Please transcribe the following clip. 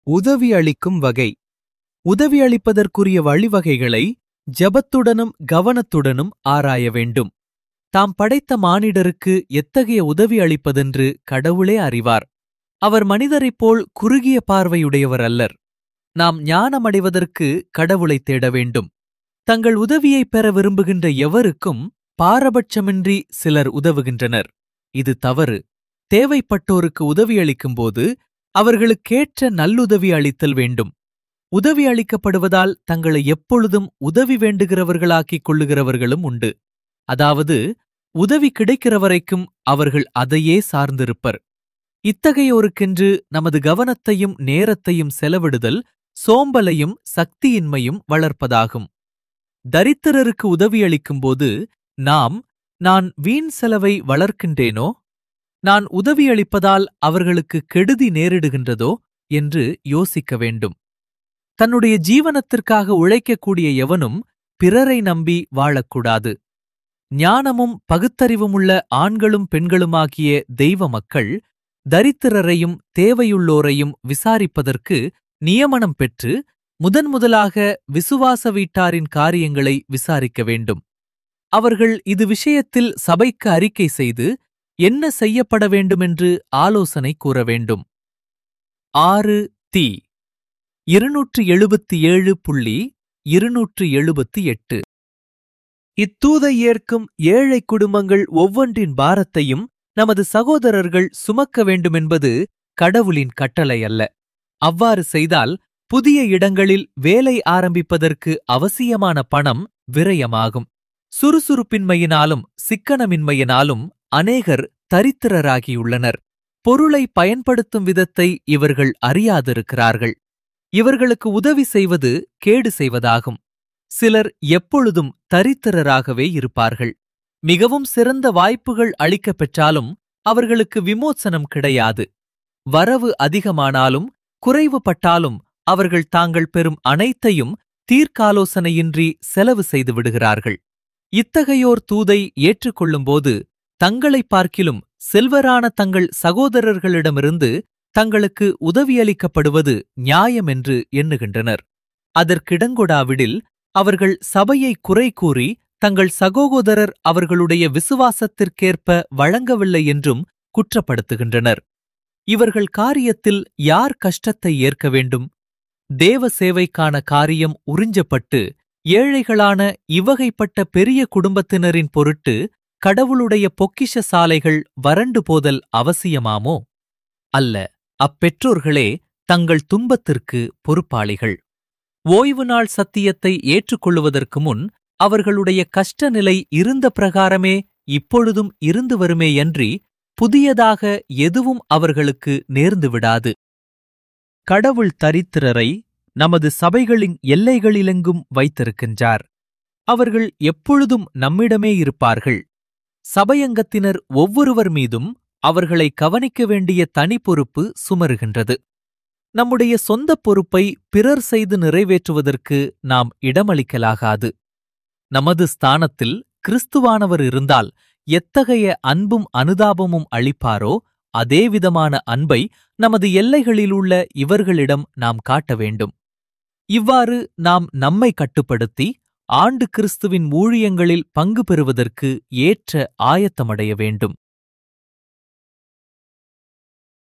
உதவி அளிக்கும் வகை உதவி அளிப்பதற்குரிய வழிவகைகளை ஜெபத்துடனும் கவனத்துடனும் ஆராய வேண்டும் தாம் படைத்த மானிடருக்கு எத்தகைய உதவி அளிப்பதென்று கடவுளே அறிவார் அவர் மனிதரைப் போல் குறுகிய பார்வையுடையவர் அல்லர் நாம் ஞானமடைவதற்கு கடவுளைத் தேட வேண்டும் தங்கள் உதவியைப் பெற விரும்புகின்ற எவருக்கும் பாரபட்சமின்றி சிலர் உதவுகின்றனர் இது தவறு தேவைப்பட்டோருக்கு உதவியளிக்கும்போது அவர்களுக்கேற்ற நல்லுதவி அளித்தல் வேண்டும் உதவி அளிக்கப்படுவதால் தங்களை எப்பொழுதும் உதவி வேண்டுகிறவர்களாக்கிக் கொள்ளுகிறவர்களும் உண்டு அதாவது உதவி கிடைக்கிற வரைக்கும் அவர்கள் அதையே சார்ந்திருப்பர் இத்தகையோருக்கென்று நமது கவனத்தையும் நேரத்தையும் செலவிடுதல் சோம்பலையும் சக்தியின்மையும் வளர்ப்பதாகும் தரித்திரருக்கு உதவியளிக்கும்போது நாம் நான் வீண் செலவை வளர்க்கின்றேனோ நான் உதவியளிப்பதால் அவர்களுக்கு கெடுதி நேரிடுகின்றதோ என்று யோசிக்க வேண்டும் தன்னுடைய ஜீவனத்திற்காக உழைக்கக்கூடிய எவனும் பிறரை நம்பி வாழக்கூடாது ஞானமும் பகுத்தறிவுமுள்ள ஆண்களும் பெண்களுமாகிய தெய்வ மக்கள் தரித்திரரையும் தேவையுள்ளோரையும் விசாரிப்பதற்கு நியமனம் பெற்று முதன் முதலாக விசுவாச வீட்டாரின் காரியங்களை விசாரிக்க வேண்டும் அவர்கள் இது விஷயத்தில் சபைக்கு அறிக்கை செய்து என்ன செய்யப்பட வேண்டுமென்று ஆலோசனை கூற வேண்டும் ஆறு தி இருநூற்று எழுபத்தி ஏழு புள்ளி இருநூற்று எழுபத்தி எட்டு இத்தூதை ஏற்கும் ஏழை குடும்பங்கள் ஒவ்வொன்றின் பாரத்தையும் நமது சகோதரர்கள் சுமக்க வேண்டுமென்பது கடவுளின் கட்டளை அல்ல அவ்வாறு செய்தால் புதிய இடங்களில் வேலை ஆரம்பிப்பதற்கு அவசியமான பணம் விரயமாகும் சுறுசுறுப்பின்மையினாலும் சிக்கனமின்மையினாலும் அநேகர் தரித்திரராகியுள்ளனர் பொருளை பயன்படுத்தும் விதத்தை இவர்கள் அறியாதிருக்கிறார்கள் இவர்களுக்கு உதவி செய்வது கேடு செய்வதாகும் சிலர் எப்பொழுதும் தரித்திரராகவே இருப்பார்கள் மிகவும் சிறந்த வாய்ப்புகள் அளிக்கப் பெற்றாலும் அவர்களுக்கு விமோசனம் கிடையாது வரவு அதிகமானாலும் குறைவுபட்டாலும் அவர்கள் தாங்கள் பெறும் அனைத்தையும் தீர்க்காலோசனையின்றி செலவு செய்து விடுகிறார்கள் இத்தகையோர் தூதை ஏற்றுக்கொள்ளும்போது தங்களைப் பார்க்கிலும் செல்வரான தங்கள் சகோதரர்களிடமிருந்து தங்களுக்கு உதவியளிக்கப்படுவது நியாயம் என்று எண்ணுகின்றனர் அதற்கிடங்கொடாவிடில் அவர்கள் சபையை குறை கூறி தங்கள் சகோதரர் அவர்களுடைய விசுவாசத்திற்கேற்ப வழங்கவில்லை என்றும் குற்றப்படுத்துகின்றனர் இவர்கள் காரியத்தில் யார் கஷ்டத்தை ஏற்க வேண்டும் தேவ சேவைக்கான காரியம் உறிஞ்சப்பட்டு ஏழைகளான இவ்வகைப்பட்ட பெரிய குடும்பத்தினரின் பொருட்டு கடவுளுடைய பொக்கிஷ சாலைகள் வறண்டு போதல் அவசியமாமோ அல்ல அப்பெற்றோர்களே தங்கள் துன்பத்திற்கு பொறுப்பாளிகள் ஓய்வு நாள் சத்தியத்தை ஏற்றுக்கொள்ளுவதற்கு முன் அவர்களுடைய கஷ்ட நிலை இருந்த பிரகாரமே இப்பொழுதும் இருந்து வருமேயன்றி புதியதாக எதுவும் அவர்களுக்கு நேர்ந்து விடாது கடவுள் தரித்திரரை நமது சபைகளின் எல்லைகளிலெங்கும் வைத்திருக்கின்றார் அவர்கள் எப்பொழுதும் நம்மிடமே இருப்பார்கள் சபையங்கத்தினர் ஒவ்வொருவர் மீதும் அவர்களை கவனிக்க வேண்டிய தனி பொறுப்பு சுமருகின்றது நம்முடைய சொந்தப் பொறுப்பை பிறர் செய்து நிறைவேற்றுவதற்கு நாம் இடமளிக்கலாகாது நமது ஸ்தானத்தில் கிறிஸ்துவானவர் இருந்தால் எத்தகைய அன்பும் அனுதாபமும் அளிப்பாரோ அதேவிதமான அன்பை நமது எல்லைகளிலுள்ள இவர்களிடம் நாம் காட்ட வேண்டும் இவ்வாறு நாம் நம்மை கட்டுப்படுத்தி ஆண்டு கிறிஸ்துவின் ஊழியங்களில் பங்கு பெறுவதற்கு ஏற்ற ஆயத்தமடைய வேண்டும்